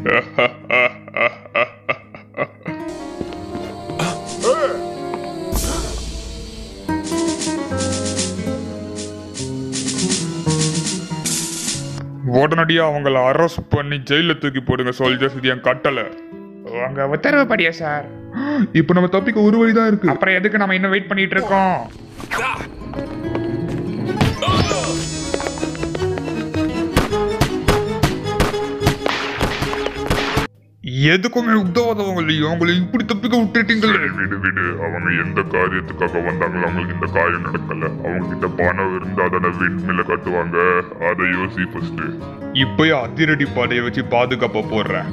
உடனடியா அவங்கள அரெஸ்ட் பண்ணி ஜெயில தூக்கி போடுங்க சோல்ஜர்ஸ் இது என் கட்டளை உங்க உத்தரவுப்படியா சார் இப்போ நம்ம தப்பிக்க ஒரு வழி தான் இருக்கு அப்புறம் எதுக்கு நம்ம இன்னும் வெயிட் பண்ணிட்டு இருக்கோம் எதுக்குமே உதவாதவங்க இல்லையோ அவங்களை இப்படி தப்பிக்க விட்டுட்டீங்களே சரி, விடு விடு அவங்க எந்த காரியத்துக்காக வந்தாங்களோ அவங்களுக்கு இந்த காரியம் நடக்கல அவங்க கிட்ட பணம் இருந்தா தானே விண்மில்ல கட்டுவாங்க அதை யோசி ஃபர்ஸ்ட் இப்பயே அதிரடி படையை வச்சு பாதுகாப்பா போடுறேன்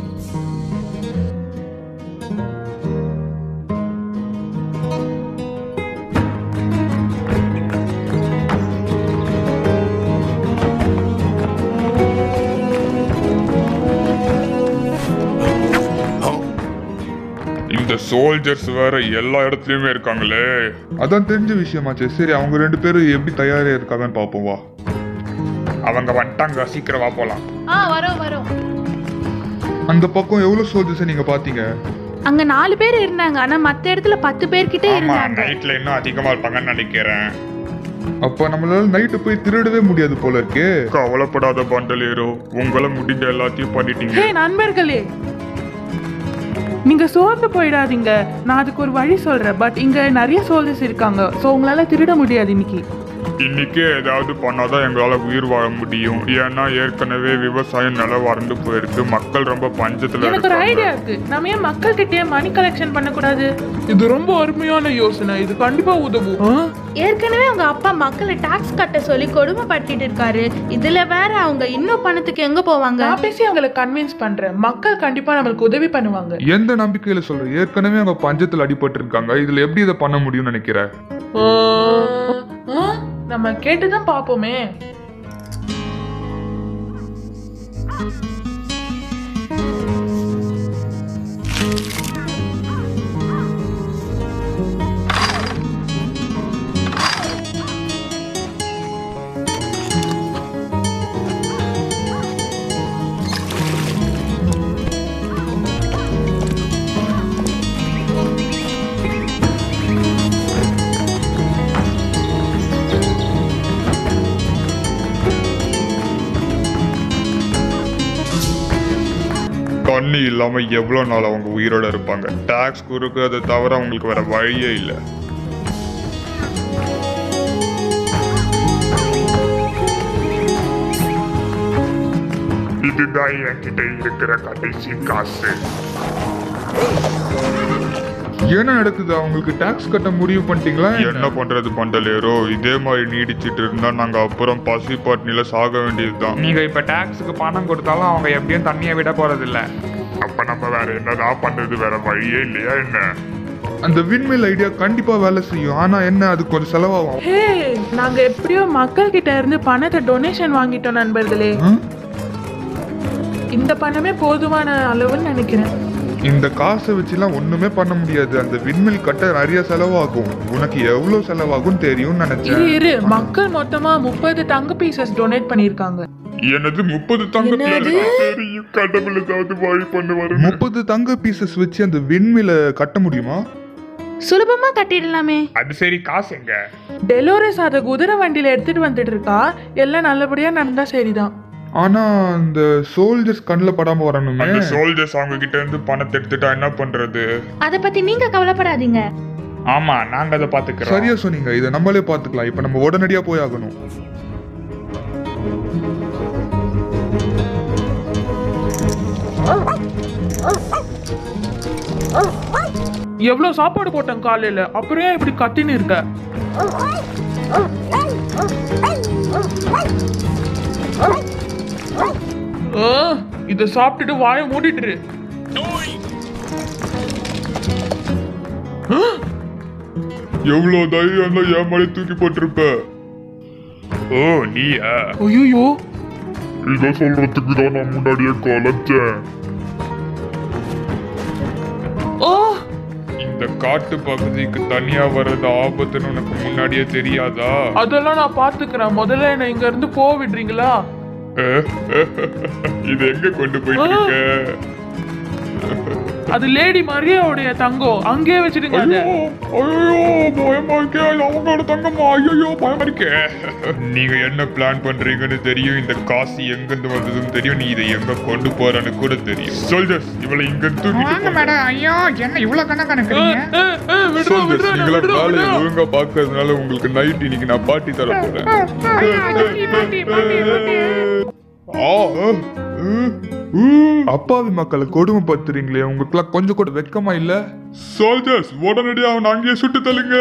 இந்த சோல்ஜர்ஸ் வேற எல்லா இடத்துலயுமே இருக்காங்களே அதான் தெரிஞ்ச விஷயமாச்சே சரி அவங்க ரெண்டு பேரும் எப்படி தயாரா இருக்காங்கன்னு பார்ப்போம் வா அவங்க வந்துட்டாங்க சீக்கிரம் வா போலாம் ஆ வரோம் வரோம் அந்த பக்கம் எவ்வளவு சோல்ஜர்ஸ் நீங்க பாத்தீங்க அங்க நாலு பேர் இருந்தாங்க ஆனா மத்த இடத்துல பத்து பேர்கிட்ட ஆமா இருந்தாங்க நைட்ல இன்னும் அதிகமா இருப்பாங்கன்னு நினைக்கிறேன் அப்ப நம்மளால நைட்டு போய் திருடவே முடியாது போல இருக்கே கவலைப்படாத பண்டலேரோ உங்களை முடிஞ்ச எல்லாத்தையும் பண்ணிட்டீங்க ஹே நண்பர்களே நீங்க சோர்ந்து போயிடாதீங்க நான் அதுக்கு ஒரு வழி சொல்றேன் பட் இங்க நிறைய சோல்ஜர்ஸ் இருக்காங்க ஸோ உங்களால திருட முடியாது இன்னைக்கு இன்னைக்கே ஏதாவது பண்ணாதான் எங்களால உயிர் வாழ முடியும் ஏன்னா ஏற்கனவே விவசாயம் நிலம் வறண்டு போயிருக்கு மக்கள் ரொம்ப பஞ்சத்துல எனக்கு ஒரு இருக்காங்க ஐடியா இருக்கு நம்ம ஏன் மக்கள் கிட்டே மணி கலெக்ஷன் பண்ணக்கூடாது இது ரொம்ப அருமையான யோசனை இது கண்டிப்பா உதவும் ஆ? ஏற்கனவே அவங்க அப்பா மக்களை டாக்ஸ் கட்ட சொல்லி கொடுமைப்படுத்திட்டு இருக்காரு இதுல வேற அவங்க இன்னும் பணத்துக்கு எங்க போவாங்க நான் பேசி அவங்களை கன்வின்ஸ் பண்றேன் மக்கள் கண்டிப்பா நம்மளுக்கு உதவி பண்ணுவாங்க எந்த நம்பிக்கையில சொல்ற ஏற்கனவே அவங்க பஞ்சத்துல அடிபட்டு இருக்காங்க இதுல எப்படி இதை பண்ண முடியும்னு நினைக்கிற ஆ, ஆ, நம்ம கேட்டுதான் பாப்போமே தண்ணி இல்லாம எவ்வளவு நாள் அவங்க உயிரோட இருப்பாங்க டாக்ஸ் கொடுக்கறதை தவிர அவங்களுக்கு வேற வழியே இல்லை இதுதான் என்கிட்ட இருக்கிற கடைசி காசு என்ன நடக்குது அவங்களுக்கு டாக்ஸ் கட்ட முடிவு பண்ணிட்டீங்களா என்ன பண்றது பண்டலேரோ இதே மாதிரி நீடிச்சிட்டு இருந்தா நாங்க அப்புறம் பசி பட்னில சாக வேண்டியதுதான் நீங்க இப்ப டாக்ஸுக்கு பணம் கொடுத்தாலும் அவங்க எப்படியும் தண்ணியை விட போறது இல்ல அப்ப நம்ம வேற என்னதான் பண்றது வேற வழியே இல்லையா என்ன அந்த விண்மில் ஐடியா கண்டிப்பா வேலை செய்யும் ஆனா என்ன அது கொஞ்சம் செலவாகும் ஹே நாங்க எப்படியோ மக்கள் கிட்ட இருந்து பணத்தை டொனேஷன் வாங்கிட்டோம் நண்பர்களே ஆ? இந்த பணமே போதுமான அளவுன்னு நினைக்கிறேன் இந்த காசை வச்சுலாம் ஒண்ணுமே பண்ண முடியாது அந்த விண்மில் கட்ட நிறைய செலவாகும் உனக்கு எவ்வளவு செலவாகும் தெரியும்னு இரு நினைச்சேன் இரு மக்கள் மொத்தமா முப்பது தங்க பீசஸ் டொனேட் பண்ணிருக்காங்க எனது முப்பது தங்க என்னது? தெரியும் கடவுள் ஏதாவது வழி பண்ணுவாரு முப்பது தங்க பீசஸ் வச்சு அந்த விண்மில கட்ட முடியுமா சுலபமா கட்டிடலாமே அது சரி காசு எங்க டெலோரஸ் அதை குதிரை வண்டியில எடுத்துட்டு வந்துட்டு இருக்கா எல்லாம் நல்லபடியா நடந்தா சரிதான் ஆனா அந்த சோல்ஜர்ஸ் கண்ணில் படாம வரணுமே அந்த சோல்ஜர்ஸ் அவங்க கிட்ட இருந்து பணத்தை எடுத்துட்டா என்ன பண்றது அத பத்தி நீங்க கவலைப்படாதீங்க ஆமா நாங்க அதை பாத்துக்கிறோம் சரியா சொன்னீங்க இதை நம்மளே பார்த்துக்கலாம் இப்போ நம்ம உடனடியா போய் ஆகணும் எவ்வளவு சாப்பாடு போட்டேன் காலையில அப்புறம் ஏன் இப்படி கத்தின்னு இருக்க ஆ, இத சாப்பிட்டுட்டு வாயை மூடிட்டு இரு. எவ்வளவு தைரியம் தான் என் மேலே தூக்கி போட்டிருப்ப ஓ நீயா ஐயையோ இதை சொல்றதுக்கு தான் நான் முன்னாடியே கலைச்சேன் ஆ, இந்த காட்டு பகுதிக்கு தனியா வர்றது ஆபத்துன்னு உனக்கு முன்னாடியே தெரியாதா அதெல்லாம் நான் பாத்துக்கிறேன் முதல்ல என்ன இங்க இருந்து போக விடுறீங்களா இது எங்க கொண்டு போயிட்டு இருக்க அது லேடி மரியாவுடைய தங்கம் அங்கேயே வச்சிடுங்க அதை ஐயோ பயமா இருக்கே அது அவங்களோட தங்கம்மா ஐயோ பயமா இருக்கே நீங்க என்ன பிளான் பண்றீங்கன்னு தெரியும் இந்த காசு எங்கிருந்து வந்ததுன்னு தெரியும் நீ இதை எங்க கொண்டு போறன்னு கூட தெரியும் சோல்ஜர்ஸ் இவளை இங்க தூக்கிட்டு வாங்க போங்க. மேடம் ஐயோ என்ன இவ்வளவு கணக்கு கணக்குறீங்க ஏய், ஏய், விடுடா, சோல்ஜர்ஸ் விடுடா, நீங்களா விடுடா, வேலையை விடுடா. ஒழுங்கா பாக்குறதுனால உங்களுக்கு நைட் இன்னைக்கு நான் பாட்டி தர போறேன் ஆ, ஆ, ம், ம். அப்பாவி மக்களை கொடுமைப்படுத்துறீங்களே உங்களுக்குலாம் கொஞ்சம் கூட வெக்கமா இல்ல சோல்ஜர்ஸ் உடனடியாக அவனை அங்கேயே சுட்டு தள்ளுங்க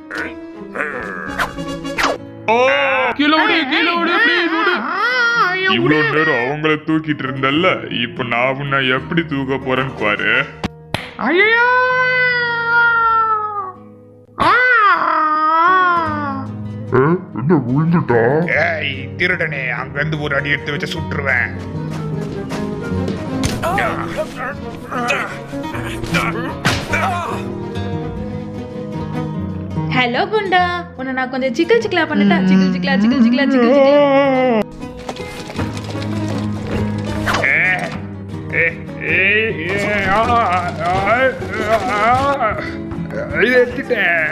ஆ, கீழே விடு கீழே விடு ப்ளீஸ் விடு இவ்வளவு நேரம் அவங்கள தூக்கிட்டு இருந்தல்ல இப்ப நான் உன்னை எப்படி தூக்க போறேன்னு பாரு ஐயோ என்ன விழுந்துட்டா ஏய் திருடனே அங்க இருந்து ஒரு அடி எடுத்து வச்சு சுட்டுருவேன் ஹலோ குண்டா உன்னை நான் கொஞ்சம் சிக்கல் சிக்கலா பண்ணிட்டா சிக்கல் சிக்கலா சிக்கல் சிக்கலா சிக்கல் சிக்கலா இதை எடுத்துட்டேன்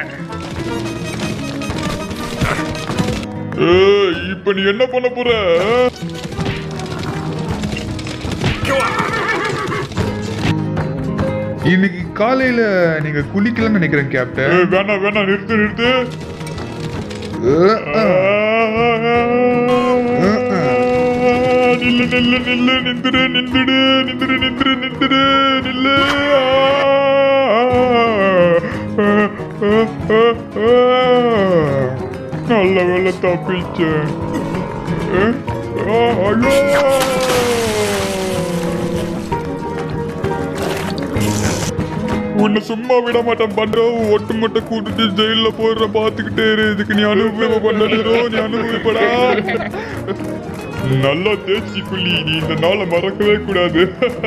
ஏய், இப்ப நீ என்ன பண்ண போற இன்னைக்கு காலையில நீங்க குளிக்கலன்னு நினைக்கிறேன் கேப்டன் ஏய், வேணாம் வேணாம் நிறுத்து நிறுத்து நில்லு நில்லு நில்லு நிந்துடு நிந்துடு நிந்துடு நிந்துடு நிந்துடு நில்லு நல்ல வேலை தப்பிச்சேன் அஹ், ஆ, ஐயோ உன்னை சும்மா விட மாட்டேன் பண்றோம் ஒட்டு மொட்டை கூட்டிட்டு ஜெயில போடுற பாத்துக்கிட்டே இரு இதுக்கு நீ அனுபவம் பண்ணோ நீ அனுபவிப்படா நல்லா தேய்ச்சி புள்ளி நீ இந்த நாளை மறக்கவே கூடாது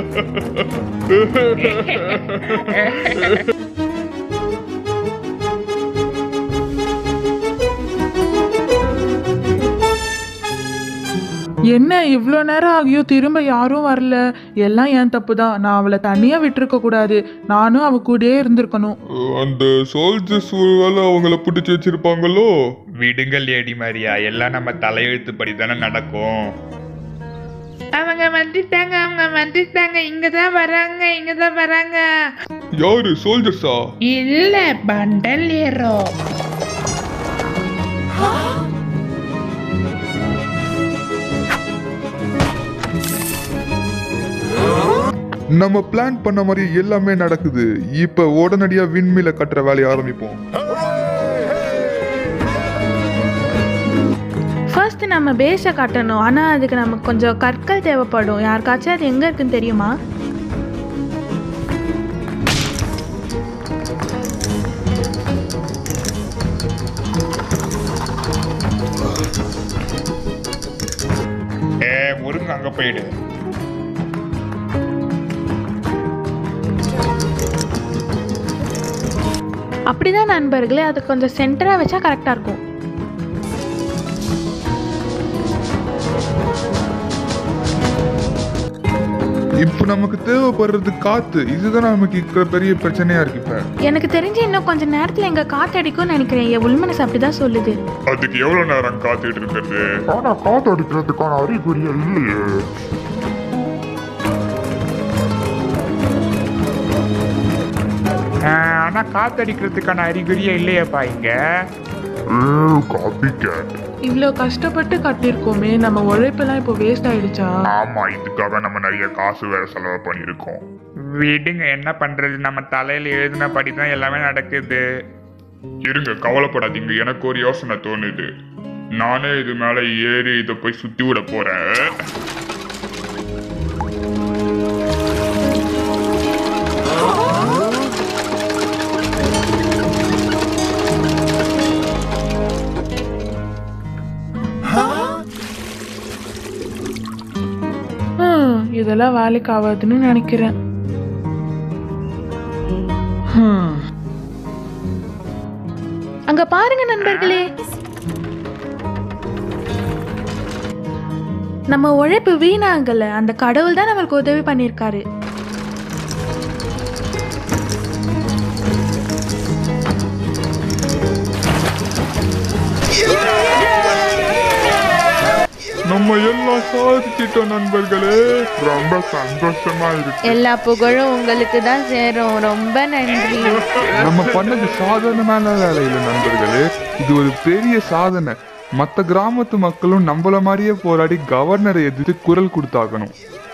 என்ன இவ்வளோ நேரம் ஆகியோ திரும்ப யாரும் வரல எல்லாம் என் தப்பு தான் நான் அவளை தனியாக விட்டுருக்க கூடாது நானும் அவ கூடயே இருந்திருக்கணும் அந்த சோல்ஜர்ஸ் ஒருவேளை அவங்கள பிடிச்சி வச்சிருப்பாங்களோ விடுங்க லேடி மாரியா எல்லாம் நம்ம தலையெழுத்துப்படி தானே நடக்கும் அவங்க வந்துட்டாங்க அவங்க வந்துட்டாங்க இங்க தான் வராங்க இங்க தான் வராங்க யாரு சோல்ஜர்ஸா இல்ல பண்டல் ஏறோ நம்ம பிளான் பண்ண மாதிரி எல்லாமே நடக்குது இப்ப உடனடியா விண்மில கட்டுற வேலையை ஆரம்பிப்போம் ஃபர்ஸ்ட் நம்ம பேஸை கட்டணும் ஆனா அதுக்கு நமக்கு கொஞ்சம் கற்கள் தேவைப்படும் யாருக்காச்சும் அது எங்க இருக்குன்னு தெரியுமா ஏ முருங்க அங்க போயிடு அப்படிதான் நண்பர்களே அது கொஞ்சம் சென்டரா வச்சா கரெக்டா இருக்கும் இப்ப நமக்கு தேவைப்படுறது காத்து இதுதான் நமக்கு இருக்கிற பெரிய பிரச்சனையா இருக்கு இப்ப எனக்கு தெரிஞ்சு இன்னும் கொஞ்ச நேரத்துல எங்க காத்தடிக்கும்னு நினைக்கிறேன் என் உள்மனசு அப்படிதான் சொல்லுது அதுக்கு எவ்வளவு நேரம் காத்துக்கிட்டு இருக்கிறது ஆனா காத்து அடிக்கிறதுக்கான அறிகுறியே இல்லையே ஆனா காத்தடிக்கிறதுக்கான அறிகுறியே இல்லையேப்பா இங்க ஏ காப்பி கேட் இவ்வளோ கஷ்டப்பட்டு கட்டியிருக்கோமே நம்ம உழைப்பெல்லாம் இப்போ வேஸ்ட் ஆயிடுச்சா ஆமா இதுக்காக நம்ம நிறைய காசு வேற செலவு பண்ணியிருக்கோம் விடுங்க என்ன பண்றது நம்ம தலையில எழுதினபடி தான் எல்லாமே நடக்குது இருங்க கவலைப்படாதீங்க எனக்கு ஒரு யோசனை தோணுது நானே இது மேல ஏறி இதை போய் சுத்தி விட போறேன் ஹம், இதெல்லாம் வேலைக்கு ஆகாதுன்னு நினைக்கிறேன் ஹம். அங்க பாருங்க நண்பர்களே நம்ம உழைப்பு வீணாகல அந்த கடவுள் தான் நம்மளுக்கு உதவி பண்ணியிருக்காரு நம்ம எல்லாம் சாதிச்சிட்டோம் நண்பர்களே ரொம்ப சந்தோஷமா இருக்கு எல்லா புகழும் உங்களுக்கு தான் சேரும் ரொம்ப நன்றி நம்ம பண்ணது சாதாரணமான வேலை இல்லை நண்பர்களே இது ஒரு பெரிய சாதனை மற்ற கிராமத்து மக்களும் நம்மள மாதிரியே போராடி கவர்னரை எதிர்த்து குரல் கொடுத்தாகணும்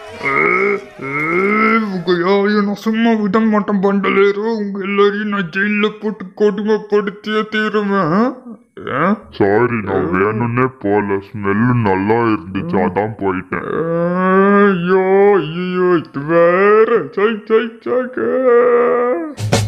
உங்க யாரையும் நான் சும்மா விட மாட்டேன் பண்டலேரோ உங்க எல்லாரையும் நான் ஜெயில போட்டு கொடுமைப்படுத்தியே தீருவேன் சாரி நான் வேணும்னே போல ஸ்மெல்லு நல்லா இருந்துச்சு அதான் போயிட்டேன் ஐயோ ஐயோ இது வேற சை சை சை